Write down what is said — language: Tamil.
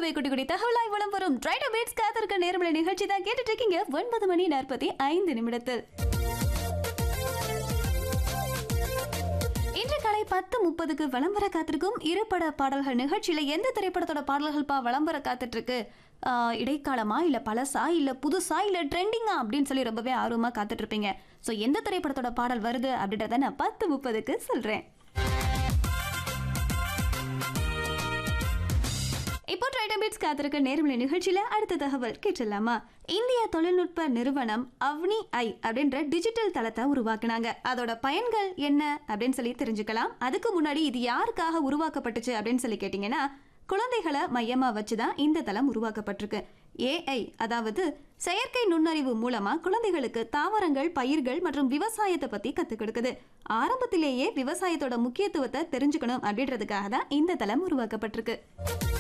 ரொம்பவே குட்டி குட்டி தகவலாய் வளம் வரும் ட்ரைடோ பீட்ஸ் காத்திருக்க நேர்மலை நிகழ்ச்சி தான் கேட்டுட்டு இருக்கீங்க ஒன்பது மணி நாற்பத்தி ஐந்து நிமிடத்தில் இன்று காலை பத்து முப்பதுக்கு விளம்பர காத்திருக்கும் இருபட பாடல்கள் நிகழ்ச்சியில எந்த திரைப்படத்தோட பாடல்கள் பா விளம்பர காத்துட்டு இருக்கு ஆஹ், இடைக்காலமா இல்ல பழசா இல்ல புதுசா இல்ல ட்ரெண்டிங்கா அப்படின்னு சொல்லி ரொம்பவே ஆர்வமா காத்துட்டு இருப்பீங்க ஸோ எந்த திரைப்படத்தோட பாடல் வருது அப்படின்றத நான் பத்து முப்பதுக்கு சொல்றேன் இப்போ ட்ரைடம் பீட்ஸ் காத்திருக்க நேர்மலை நிகழ்ச்சியில அடுத்த தகவல் கேட்டுடலாமா இந்திய தொழில்நுட்ப நிறுவனம் அவ்னி ஐ அப்படின்ற டிஜிட்டல் தளத்தை உருவாக்குனாங்க அதோட பயன்கள் என்ன அப்படின்னு சொல்லி தெரிஞ்சுக்கலாம் அதுக்கு முன்னாடி இது யாருக்காக உருவாக்கப்பட்டுச்சு அப்படின்னு சொல்லி கேட்டிங்கன்னா குழந்தைகளை மையமா வச்சுதான் இந்த தளம் உருவாக்கப்பட்டிருக்கு ஏஐ அதாவது செயற்கை நுண்ணறிவு மூலமா குழந்தைகளுக்கு தாவரங்கள் பயிர்கள் மற்றும் விவசாயத்தை பத்தி கத்துக் கொடுக்குது ஆரம்பத்திலேயே விவசாயத்தோட முக்கியத்துவத்தை தெரிஞ்சுக்கணும் அப்படின்றதுக்காக தான் இந்த தளம் உருவாக்கப்பட்டிருக்கு